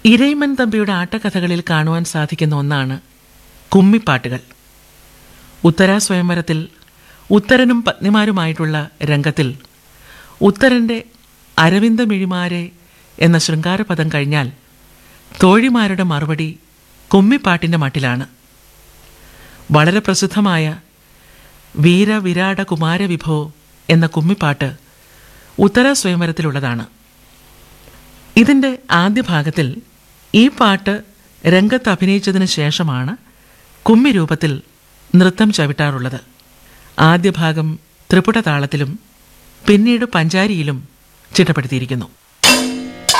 ഇരയിമൻ തമ്പിയുടെ ആട്ടക്കഥകളിൽ കാണുവാൻ സാധിക്കുന്ന ഒന്നാണ് കുമ്മിപ്പാട്ടുകൾ ഉത്തരാ സ്വയംവരത്തിൽ ഉത്തരനും പത്നിമാരുമായിട്ടുള്ള രംഗത്തിൽ ഉത്തരന്റെ അരവിന്ദമിഴിമാരെ എന്ന ശൃംഗാരപദം കഴിഞ്ഞാൽ തോഴിമാരുടെ മറുപടി കുമ്മിപ്പാട്ടിന്റെ മട്ടിലാണ് വളരെ പ്രസിദ്ധമായ വീര വിരാട കുമാരവിഭോ എന്ന കുമ്മിപ്പാട്ട് ഉത്തര സ്വയംവരത്തിലുള്ളതാണ് ഇതിന്റെ ആദ്യ ഭാഗത്തിൽ ഈ പാട്ട് രംഗത്ത് അഭിനയിച്ചതിന് ശേഷമാണ് കുമ്മി രൂപത്തിൽ നൃത്തം ചവിട്ടാറുള്ളത് ആദ്യ ഭാഗം ത്രിപുട താളത്തിലും പിന്നീട് പഞ്ചാരിയിലും ചിട്ടപ്പെടുത്തിയിരിക്കുന്നു